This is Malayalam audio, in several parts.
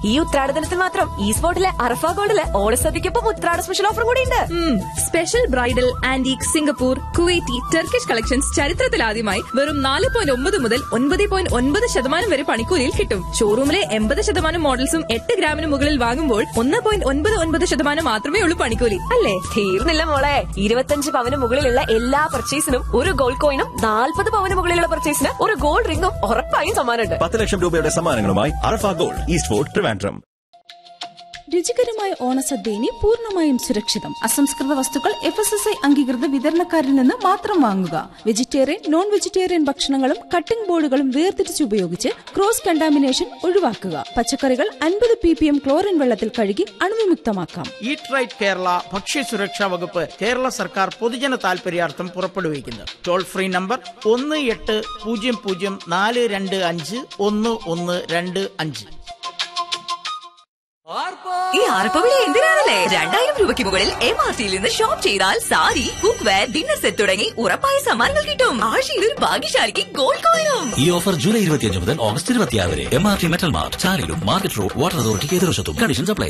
ഈ ഉത്രാടദിനത്തിൽ മാത്രം ഈ സ്പോട്ടിലെ അറഫ ഗോൾഡിലെ ഓണസദ്യക്കൊപ്പം ഉത്രാട സ്പെഷ്യൽ ഓഫർ കൂടി ഉണ്ട് special bridal antique Singapore Kuwaiti Turkish collections ചരിത്രത്തിലാദ്യമായി വെറും നാല് പോയിന്റ് ഒമ്പത് മുതൽ ഒൻപത് പോയിന്റ് ഒൻപത് ശതമാനം വരെ പണിക്കൂലിയിൽ കിട്ടും ഷോറൂമിലെ എൺപത് ശതമാനം മോഡൽസും എട്ട് ഗ്രാമിന് മുകളിൽ വാങ്ങുമ്പോൾ ഒന്ന് പോയിന്റ് ഒൻപത് ഒൻപത് ശതമാനം മാത്രമേ ഉള്ളൂ പണിക്കൂലി അല്ലേ തീർന്നില്ല മോളെ ഇരുപത്തഞ്ച് പവന് മുകളിലുള്ള എല്ലാ പർച്ചേസിനും ഒരു ഗോൾഡ് കോയിനും നാൽപ്പത് പവന് മുകളിലുള്ള പർച്ചേസിന് ഒരു ഗോൾഡ് റിംഗും ഉറപ്പായും സമ്മാനമുണ്ട് പത്ത് ലക്ഷം രൂപയുടെ സമ്മാനങ്ങളുമായി Arafa gold east fort Trivandrum രുചികരമായ ഓണസദ്യ ഇനി പൂർണ്ണമായും സുരക്ഷിതം അസംസ്കൃത വസ്തുക്കൾ എഫ് എസ് എസ് ഐ അംഗീകൃത വിതരണക്കാരിൽ നിന്ന് മാത്രം വാങ്ങുക വെജിറ്റേറിയൻ നോൺ വെജിറ്റേറിയൻ ഭക്ഷണങ്ങളും കട്ടിംഗ് ബോർഡുകളും വേർതിരിച്ച് ഉപയോഗിച്ച് ക്രോസ് കണ്ടാമിനേഷൻ ഒഴിവാക്കുക പച്ചക്കറികൾ അൻപത് പി പി എം ക്ലോറിൻ വെള്ളത്തിൽ കഴുകി അണുവിമുക്തമാക്കാം ഈറ്റ് റൈറ്റ് കേരള ഭക്ഷ്യസുരക്ഷാ വകുപ്പ് കേരള സർക്കാർ പൊതുജന താൽപര്യാർത്ഥം പുറപ്പെടുവിക്കുന്നു ടോൾ ഫ്രീ നമ്പർ ഒന്ന് എട്ട് പൂജ്യം പൂജ്യം നാല് രണ്ട് അഞ്ച് ഒന്ന് ഒന്ന് രണ്ട് അഞ്ച് ഈ ആർപ്പവിളി എന്തിനാണല്ലേ രണ്ടായിരം രൂപയ്ക്ക് മുകളിൽ എം ആർ ടിയിൽ നിന്ന് ഷോപ്പ് ചെയ്താൽ sari cookware dinner set തുടങ്ങി ഉറപ്പായ സമ്മാനങ്ങൾ കിട്ടും ആഴ്ചയിൽ ഒരു ഭാഗ്യശാലിക്ക് ഗോൾഡ് കോയിനും ഈ ഓഫർ ജൂലൈ ഇരുപത്തിയഞ്ച് മുതൽ ഓഗസ്റ്റ് ഇരുപത്തിയാറ് വരെ M R T metal mart ചാലിലും മാർക്കറ്റ് റോഡ് വാട്ടർ അതോറിറ്റിക്ക് എതിർവശത്തും കണ്ടീഷൻസ് അപ്ലൈ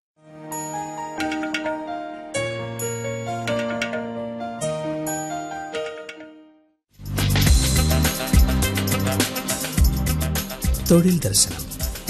തൊഴിൽ ദർശനം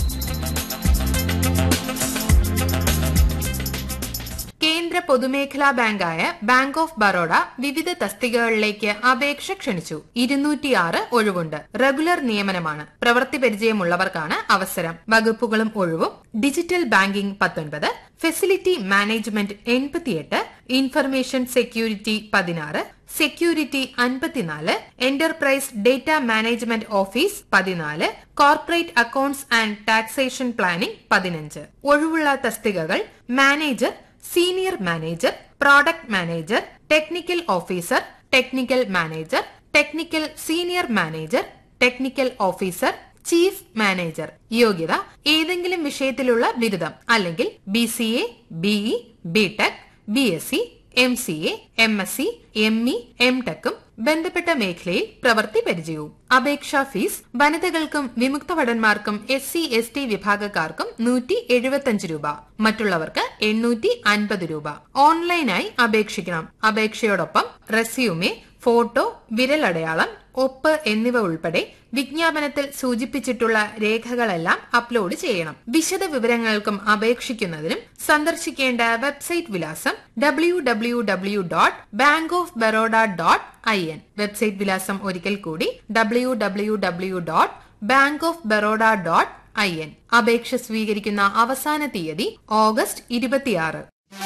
കേന്ദ്ര പൊതുമേഖലാ ബാങ്കായ ബാങ്ക് ഓഫ് ബറോഡ വിവിധ തസ്തികകളിലേക്ക് അപേക്ഷ ക്ഷണിച്ചു ഇരുന്നൂറ്റിയാറ് ഒഴിവുണ്ട് റെഗുലർ നിയമനമാണ് പ്രവൃത്തി പരിചയമുള്ളവർക്കാണ് അവസരം വകുപ്പുകളും ഒഴിവും ഡിജിറ്റൽ ബാങ്കിംഗ് പത്തൊൻപത് ഫെസിലിറ്റി മാനേജ്മെന്റ് എൺപത്തിയെട്ട് ഇൻഫർമേഷൻ സെക്യൂരിറ്റി പതിനാറ് സെക്യൂരിറ്റി അൻപത്തിനാല് എന്റർപ്രൈസ് ഡേറ്റ മാനേജ്മെന്റ് ഓഫീസ് പതിനാല് corporate accounts and taxation planning പതിനഞ്ച് ഒഴിവുള്ള തസ്തികകൾ manager senior manager product manager technical officer technical manager technical senior manager technical officer chief manager യോഗ്യത ഏതെങ്കിലും വിഷയത്തിലുള്ള ബിരുദം അല്ലെങ്കിൽ B C A BE BTech B S C M C A M S C M E M ടെക്കും ബന്ധപ്പെട്ട മേഖലയിൽ പ്രവൃത്തി പരിചയവും അപേക്ഷാ ഫീസ് വനിതകൾക്കും വിമുക്ത ഭടന്മാർക്കും എസ് സി എസ് ടി വിഭാഗക്കാർക്കും നൂറ്റി എഴുപത്തിയഞ്ച് രൂപ മറ്റുള്ളവർക്ക് എണ്ണൂറ്റി അൻപത് രൂപ ഓൺലൈനായി അപേക്ഷിക്കണം അപേക്ഷയോടൊപ്പം റെസ്യൂമെ ഫോട്ടോ വിരലടയാളം ഒപ്പ് എന്നിവ ഉൾപ്പെടെ വിജ്ഞാപനത്തിൽ സൂചിപ്പിച്ചിട്ടുള്ള രേഖകളെല്ലാം അപ്ലോഡ് ചെയ്യണം വിശദ വിവരങ്ങൾക്കും അപേക്ഷിക്കുന്നതിനും സന്ദർശിക്കേണ്ട വെബ്സൈറ്റ് വിലാസം W W W dot bank of Baroda dot I N website വിലാസം ഒരിക്കൽ കൂടി W W W dot bank of Baroda dot I N അപേക്ഷ സ്വീകരിക്കുന്ന അവസാന തീയതി ഓഗസ്റ്റ് ഇരുപത്തിയാറ്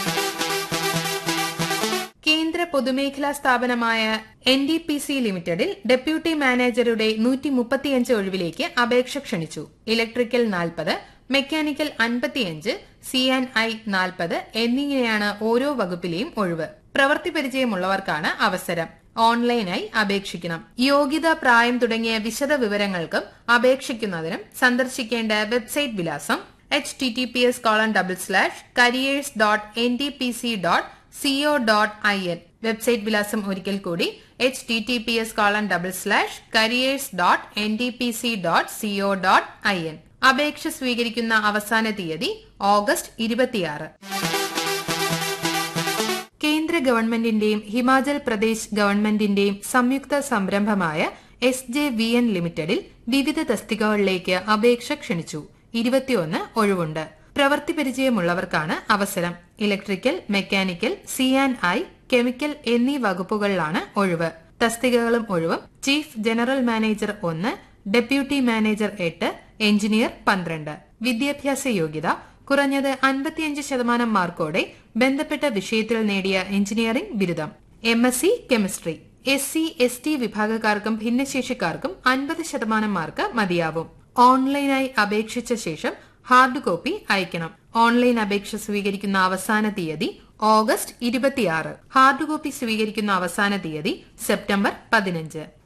കേന്ദ്ര പൊതുമേഖലാ സ്ഥാപനമായ എൻ ഡി പി സി ലിമിറ്റഡിൽ ഡെപ്യൂട്ടി മാനേജറുടെ നൂറ്റി മുപ്പത്തിയഞ്ച് ഒഴിവിലേക്ക് അപേക്ഷ ക്ഷണിച്ചു ഇലക്ട്രിക്കൽ നാൽപ്പത് മെക്കാനിക്കൽ അൻപത്തിയഞ്ച് സി ആൻഡ് ഐ നാൽപ്പത് എന്നിങ്ങനെയാണ് ഓരോ വകുപ്പിലെയും ഒഴിവ് പ്രവൃത്തി പരിചയമുള്ളവർക്കാണ് അവസരം ഓൺലൈനായി അപേക്ഷിക്കണം യോഗ്യത പ്രായം തുടങ്ങിയ വിശദ വിവരങ്ങൾക്കും അപേക്ഷിക്കുന്നതിനും സന്ദർശിക്കേണ്ട വെബ്സൈറ്റ് വിലാസം H T T P S colon double slash careers dot N D P C dot C O dot I N website വിലാസം ഒരിക്കൽ കൂടി H T T P S colon double slash careers dot N D P C dot C O dot I N അപേക്ഷ സ്വീകരിക്കുന്ന അവസാന തീയതി ഓഗസ്റ്റ് ഇരുപത്തിയാറ് കേന്ദ്ര ഗവൺമെന്റിന്റെയും ഹിമാചൽ പ്രദേശ് ഗവൺമെന്റിന്റെയും സംയുക്ത സംരംഭമായ എസ് ജെ വി എൻ ലിമിറ്റഡിൽ വിവിധ തസ്തികകളിലേക്ക് അപേക്ഷ ക്ഷണിച്ചു ഇരുപത്തിയൊന്ന് ഒഴിവുണ്ട് പ്രവൃത്തി പരിചയമുള്ളവർക്കാണ് അവസരം electrical mechanical C and I chemical എന്നീ വകുപ്പുകളിലാണ് ഒഴിവ് തസ്തികകളും ഒഴിവും ചീഫ് ജനറൽ മാനേജർ ഒന്ന് ഡെപ്യൂട്ടി മാനേജർ എട്ട് എഞ്ചിനീയർ പന്ത്രണ്ട് വിദ്യാഭ്യാസ യോഗ്യത കുറഞ്ഞത് അൻപത്തിയഞ്ച് ശതമാനം മാർക്കോടെ ബന്ധപ്പെട്ട വിഷയത്തിൽ നേടിയ എഞ്ചിനീയറിംഗ് ബിരുദം M S C chemistry S C S T വിഭാഗക്കാർക്കും ഭിന്നശേഷിക്കാർക്കും അൻപത് ശതമാനം മാർക്ക് മതിയാവും ഓൺലൈനായി അപേക്ഷിച്ച ശേഷം ഹാർഡ് കോപ്പി അയക്കണം ഓൺലൈൻ അപേക്ഷ സ്വീകരിക്കുന്ന അവസാന തീയതി ഓഗസ്റ്റ് ഇരുപത്തിയാറ് ഹാർഡ് കോപ്പി സ്വീകരിക്കുന്ന അവസാന തീയതി സെപ്റ്റംബർ പതിനഞ്ച്